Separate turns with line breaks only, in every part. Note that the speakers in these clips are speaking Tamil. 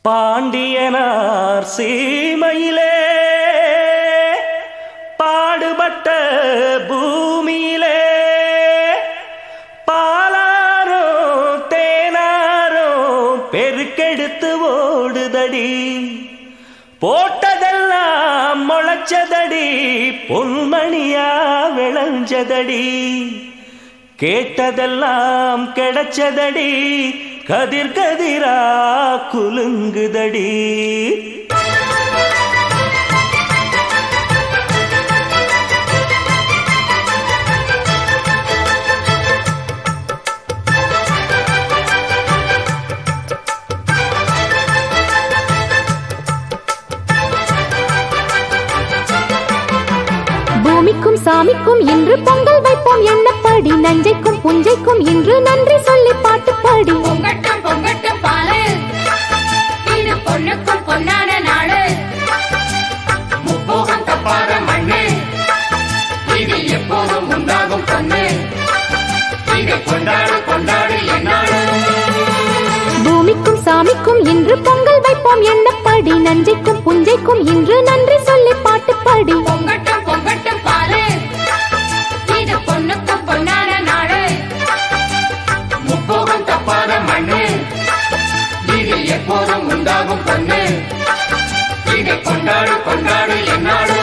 பாண்டியனார் சீமையிலே பாடுபட்ட பூமியிலே பாலாரோ தேனாரோ பெருக்கெடுத்து ஓடுதடி போட்டதெல்லாம் முளைச்சதடி பொன்மணியா விளைஞ்சதடி கேட்டதெல்லாம் கிடைச்சதடி கதிர் கதிரா குலுங்குதடி
பூமிக்கும் சாமிக்கும் இன்று பொங்கல் வைப்போம் எண்ணப்படி நஞ்சைக்கும் புஞ்சைக்கும் இன்று நன்றி சொல்லி பாட்டு பாடி
பொங்கட்டும் பொங்கட்டும் பாலு இது பொண்ணுக்கும் பொன்னான நாடு முப்போகம் தப்பாத மண்ணு இது எப்போதும் உண்டாகும் பொண்ணு இதை கொண்டாடு கொண்டாடு என்னாடு
பூமிக்கும் சாமிக்கும் இன்று பொங்கல் வைப்போம் எண்ணப்படி நஞ்சைக்கும் புஞ்சைக்கும் இன்று நன்றி சொல்லி பாட்டு பாடி
பொங்கட்டும் பொங்கட்டும் பாலு இது பொண்ணுக்கும் பொன்னான நாடு முப்போகம் தப்பாத மண்ணு இது எப்போதும் உண்டாகும் பொண்ணு இதை கொண்டாடு கொண்டாடு என்னாடு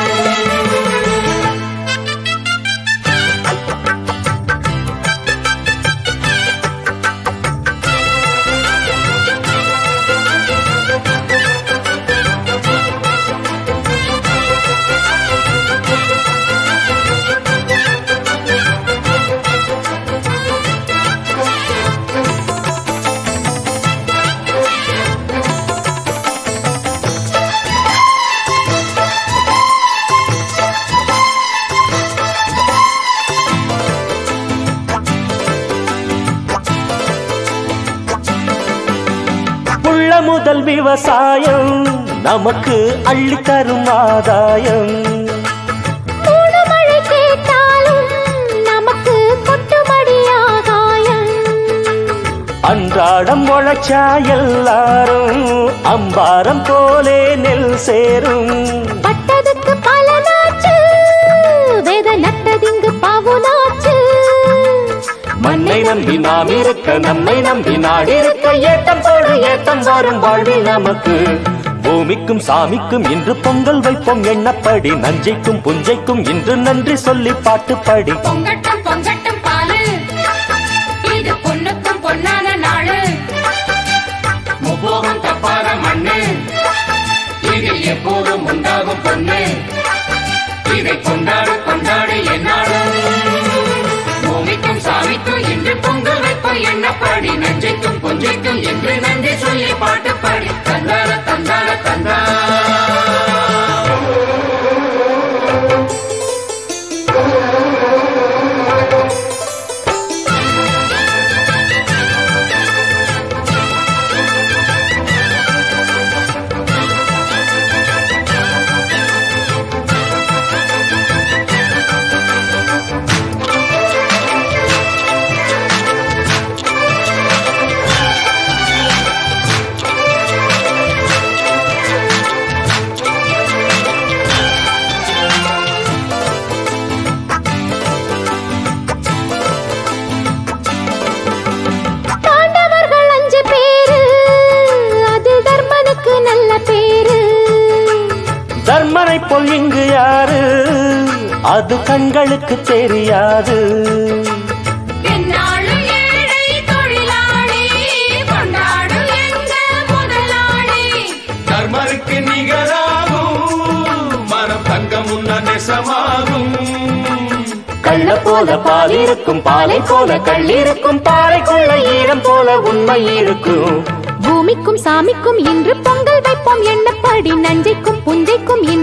புள்ள முதல் விவசாயம் நமக்கு அள்ளித்தரும் ஆதாயம்
மூணு மழை கேட்டாலும் நமக்கு கொட்டுமடி ஆகாயம்
அன்றாடம் உழைச்சா எல்லாரும் அம்பாரம் போலே நெல் சேரும்
பட்டதுக்கு பலனாச்சு வேத நட்டதிங்கு பாவுனாச்சு
மண்ணை நம்பி நாம் இருக்க நம்மை நம்பி நாடு இருக்க ஏட்டம் போடு ஏட்டம் வரும் வாழ்வில் நமக்கு பூமிக்கும் சாமிக்கும் இன்று பொங்கல் வைப்போம் எண்ணப்படி நஞ்சைக்கும் புஞ்சைக்கும் இன்று நன்றி சொல்லி பாட்டு பாடி
பொங்கட்டும் பொங்கட்டும் பாலு இது பொண்ணுக்கும் பொன்னான நாடு முப்போகம் தப்பாத மண்ணு இது எப்போதும் உண்டாகும் பொண்ணு இதை கொண்டாடு கொண்டாடு என்னாடு பூமிக்கும் சாமிக்கும் இன்று பொங்கல் வைப்போம் எண்ணப்பாடி நஞ்சைக்கும் பொஞ்சைக்கும் என்று நன்றி சொல்லி பாட்டு பாடி தந்தார தந்தார தந்தா
பாண்டவர்கள் அஞ்சு பேரு அது தர்மனுக்கு நல்ல பேரு
தர்மனை போல் இங்கு யாரு அது கண்களுக்கு தெரியாது
எந்நாளும் ஏழை தொழிலாளி கொண்டாடு எங்க முதலாளி
தர்மருக்கு நிகராகும் மனம் தங்கம் முன்ன நெசமாகும்
கள்ள போல பால் இருக்கும் பாலை போல கள்ளிருக்கும் பாறைக்குள்ள ஈரம் போல உண்மை இருக்கும்
பூமிக்கும் சாமிக்கும் இன்று பொங்கல் வைப்போம் எண்ணப்படி நஞ்சைக்கும் புஞ்சைக்கும் இன்று